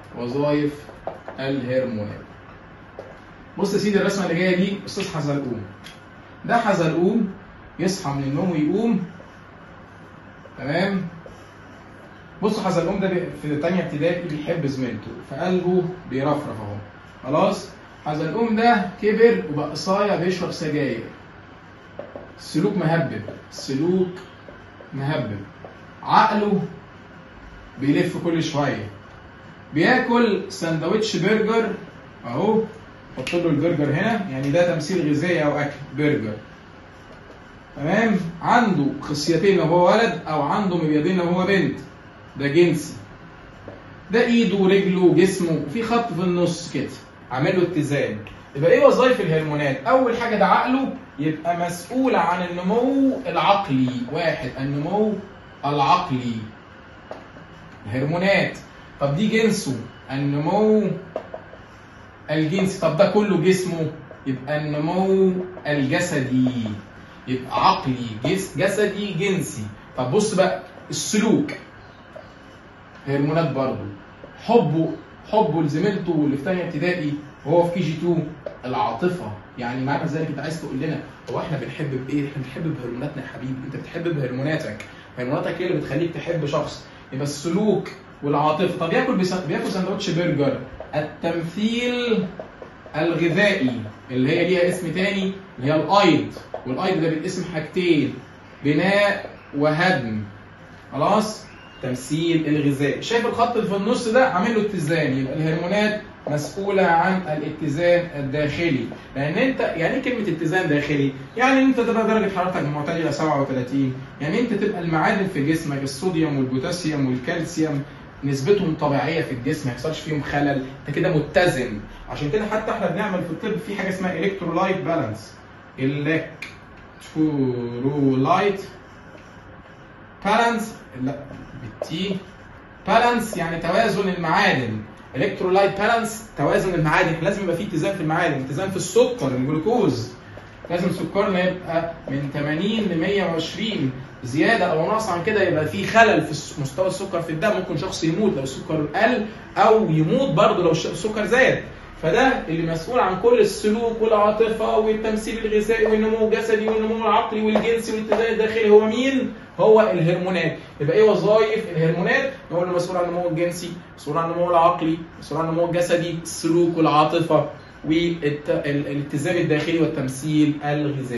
وظائف الهرمونات بص يا سيدي الرسمه اللي جايه دي استاذ حزلقوم ده حزلقوم يصحى من النوم ويقوم تمام بص حزلقوم ده بي- في تانية ابتدائي بيحب زميلته فقلبه بيرفرف اهو خلاص حزلقوم ده كبر وبقى صايع بيشرب سجاير سلوك مهبب سلوك مهبب عقله بيلف كل شويه بياكل سندوتش برجر اهو حط له البرجر هنا يعني ده تمثيل غذائي او اكل برجر تمام عنده خصيتين لو هو ولد او عنده مبيضين لو هو بنت ده جنسي ده ايده ورجله وجسمه وفي خط في النص كده عامل له اتزان يبقى ايه وظائف الهرمونات اول حاجه ده عقله يبقى مسؤول عن النمو العقلي واحد النمو العقلي الهرمونات طب دي جنسه النمو الجنسي طب ده كله جسمه يبقى النمو الجسدي يبقى عقلي جس جسدي جنسي طب بص بقى السلوك هرمونات برضه حبه حبه لزميلته اللي في ثانيه ابتدائي وهو في كي جي 2 العاطفه يعني معنى ذلك انت عايز تقول لنا هو احنا بنحب بايه؟ احنا بنحب بهرموناتنا يا حبيبي انت بتحب بهرموناتك هرموناتك هي اللي بتخليك تحب شخص يبقى السلوك والعاطفه طب ياكل بس... بياكل سندوتش برجر التمثيل الغذائي اللي هي ليها اسم تاني اللي هي الايض والايض ده بيتقسم حاجتين بناء وهدم خلاص تمثيل الغذائي شايف الخط اللي في النص ده عامل له اتزان يبقى الهرمونات مسؤولة عن الاتزان الداخلي لأن أنت يعني إيه كلمة اتزان داخلي؟ يعني أنت تبقى درجة حرارتك معتدلة 37 يعني أنت تبقى المعادن في جسمك الصوديوم والبوتاسيوم والكالسيوم نسبتهم طبيعية في الجسم ما يحصلش فيهم خلل أنت كده متزن عشان كده حتى احنا بنعمل في الطب في حاجة اسمها الكترولايت بالانس الكترولايت بالانس لا بالتي بالانس يعني توازن المعادن الكترولايت بالانس توازن المعادن احنا لازم يبقى في اتزان في المعادن اتزان في السكر الجلوكوز لازم سكرنا يبقى من 80 ل 120 زياده او نقص عن كده يبقى في خلل في الس- مستوى السكر في الدم ممكن شخص يموت لو السكر قل او يموت برضه لو الش- السكر زاد فده اللي مسؤول عن كل السلوك والعاطفه والتمثيل الغذائي والنمو الجسدي والنمو العقلي والجنسي والاتزان الداخلي هو مين؟ هو الهرمونات يبقى ايه وظائف الهرمونات؟ هو اللي مسؤول عن النمو الجنسي، مسؤول عن النمو العقلي، مسؤول عن النمو الجسدي، السلوك والعاطفه والاتزان الداخلي والتمثيل الغذائي